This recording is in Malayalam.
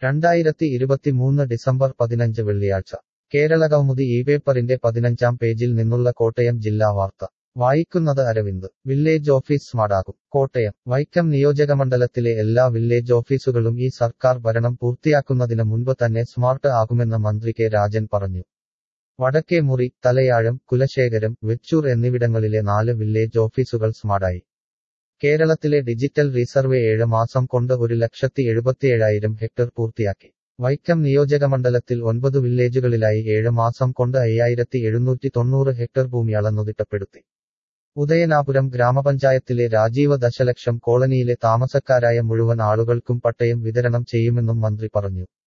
രണ്ടായിരത്തി ഇരുപത്തിമൂന്ന് ഡിസംബർ പതിനഞ്ച് വെള്ളിയാഴ്ച കേരളകൗമുദി ഈ പേപ്പറിന്റെ പതിനഞ്ചാം പേജിൽ നിന്നുള്ള കോട്ടയം ജില്ലാ വാർത്ത വായിക്കുന്നത് അരവിന്ദ് വില്ലേജ് ഓഫീസ് സ്മാർട്ടാകും കോട്ടയം വൈക്കം നിയോജകമണ്ഡലത്തിലെ എല്ലാ വില്ലേജ് ഓഫീസുകളും ഈ സർക്കാർ ഭരണം പൂർത്തിയാക്കുന്നതിന് മുൻപ് തന്നെ സ്മാർട്ട് ആകുമെന്ന് മന്ത്രി കെ രാജൻ പറഞ്ഞു വടക്കേമുറി തലയാഴം കുലശേഖരം വെച്ചൂർ എന്നിവിടങ്ങളിലെ നാല് വില്ലേജ് ഓഫീസുകൾ സ്മാർട്ടായി കേരളത്തിലെ ഡിജിറ്റൽ റീസർവേ ഏഴ് മാസം കൊണ്ട് ഒരു ലക്ഷത്തി എഴുപത്തിയേഴായിരം ഹെക്ടർ പൂർത്തിയാക്കി വൈക്കം നിയോജകമണ്ഡലത്തിൽ ഒൻപത് വില്ലേജുകളിലായി ഏഴ് മാസം കൊണ്ട് അയ്യായിരത്തി എഴുന്നൂറ്റി തൊണ്ണൂറ് ഹെക്ടർ ഭൂമി അളന്നു തിട്ടപ്പെടുത്തി ഉദയനാപുരം ഗ്രാമപഞ്ചായത്തിലെ രാജീവ ദശലക്ഷം കോളനിയിലെ താമസക്കാരായ മുഴുവൻ ആളുകൾക്കും പട്ടയം വിതരണം ചെയ്യുമെന്നും മന്ത്രി പറഞ്ഞു